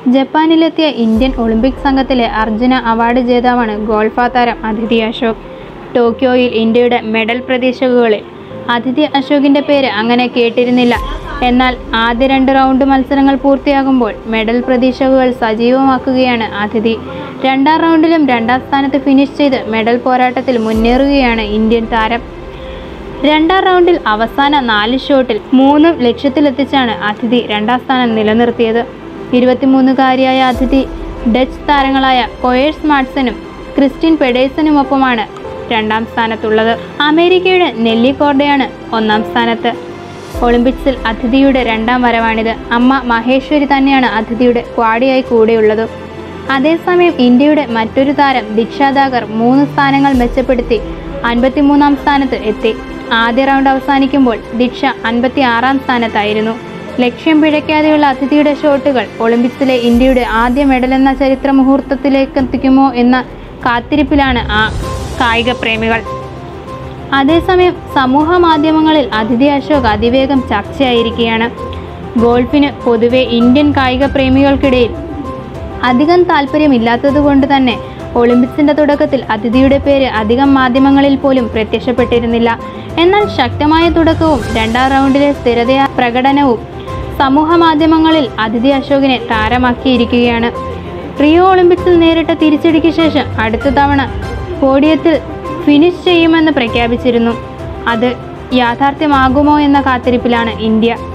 ജപ്പാനിലെത്തിയ Indian Olympic സംഘത്തിലെ Arjuna award ജേതാവാണ് ഗോൾഫ താരം അതിഥി അശോക് ടോക്കിയോയിൽ ഇന്ത്യയുടെ മെഡൽ പ്രതീക്ഷകളിൽ അതിഥി അശോകിൻ്റെ പേര് അങ്ങനെ കേട്ടിരുന്നില്ല എന്നാൽ ആദ്യ രണ്ട് റൗണ്ട് മത്സരങ്ങൾ പൂർത്തിയാകുമ്പോൾ മെഡൽ പ്രതീക്ഷകൾ സജീവമാക്കുകയാണ് അതിഥി രണ്ടാം റൗണ്ടിലും രണ്ടാം സ്ഥാനത്ത് ഫിനിഷ് ചെയ്ത് മെഡൽ പോരാട്ടത്തിൽ മുന്നേറുകയാണ് ഇന്ത്യൻ താരം രണ്ടാം റൗണ്ടിൽ അവസാന നാല് ഷോട്ടിൽ മൂന്നും ലക്ഷ്യത്തിലെത്തിച്ചാണ് അതിഥി രണ്ടാം സ്ഥാനം നിലനിർത്തിയത് ഇരുപത്തിമൂന്നുകാരിയായ അതിഥി ഡച്ച് താരങ്ങളായ കൊയേഴ്സ് മാട്സനും ക്രിസ്റ്റിൻ പെഡേഴ്സനുമൊപ്പമാണ് രണ്ടാം സ്ഥാനത്തുള്ളത് അമേരിക്കയുടെ നെല്ലി കോർഡയാണ് ഒന്നാം സ്ഥാനത്ത് ഒളിമ്പിക്സിൽ അതിഥിയുടെ രണ്ടാം വരവാണിത് അമ്മ മഹേശ്വരി തന്നെയാണ് അതിഥിയുടെ ക്വാഡിയായി കൂടെയുള്ളത് അതേസമയം ഇന്ത്യയുടെ മറ്റൊരു താരം ദീക്ഷാദാഗർ മൂന്ന് സ്ഥാനങ്ങൾ മെച്ചപ്പെടുത്തി അൻപത്തിമൂന്നാം സ്ഥാനത്ത് എത്തി ആദ്യ റൗണ്ട് അവസാനിക്കുമ്പോൾ ദീക്ഷ അൻപത്തി ആറാം സ്ഥാനത്തായിരുന്നു ലക്ഷ്യം പിഴയ്ക്കാതെയുള്ള അതിഥിയുടെ ഷോട്ടുകൾ ഒളിമ്പിക്സിലെ ഇന്ത്യയുടെ ആദ്യ മെഡലെന്ന ചരിത്ര മുഹൂർത്തത്തിലേക്ക് എത്തിക്കുമോ എന്ന കാത്തിരിപ്പിലാണ് ആ കായിക പ്രേമികൾ അതേസമയം സമൂഹ മാധ്യമങ്ങളിൽ അതിഥി അശോക് അതിവേഗം ചർച്ചയായിരിക്കുകയാണ് ഗോൾഫിന് പൊതുവെ ഇന്ത്യൻ കായിക പ്രേമികൾക്കിടയിൽ അധികം താല്പര്യമില്ലാത്തതുകൊണ്ട് തന്നെ ഒളിമ്പിക്സിന്റെ തുടക്കത്തിൽ അതിഥിയുടെ പേര് അധികം മാധ്യമങ്ങളിൽ പോലും പ്രത്യക്ഷപ്പെട്ടിരുന്നില്ല എന്നാൽ ശക്തമായ തുടക്കവും രണ്ടാം റൗണ്ടിലെ സ്ഥിരതയാ പ്രകടനവും സമൂഹ മാധ്യമങ്ങളിൽ അതിഥി അശോകിനെ താരമാക്കിയിരിക്കുകയാണ് റിയോ ഒളിമ്പിക്സിൽ നേരിട്ട തിരിച്ചടിക്ക് ശേഷം അടുത്ത തവണ പോഡിയത്തിൽ ഫിനിഷ് ചെയ്യുമെന്ന് പ്രഖ്യാപിച്ചിരുന്നു അത് യാഥാർത്ഥ്യമാകുമോ എന്ന കാത്തിരിപ്പിലാണ് ഇന്ത്യ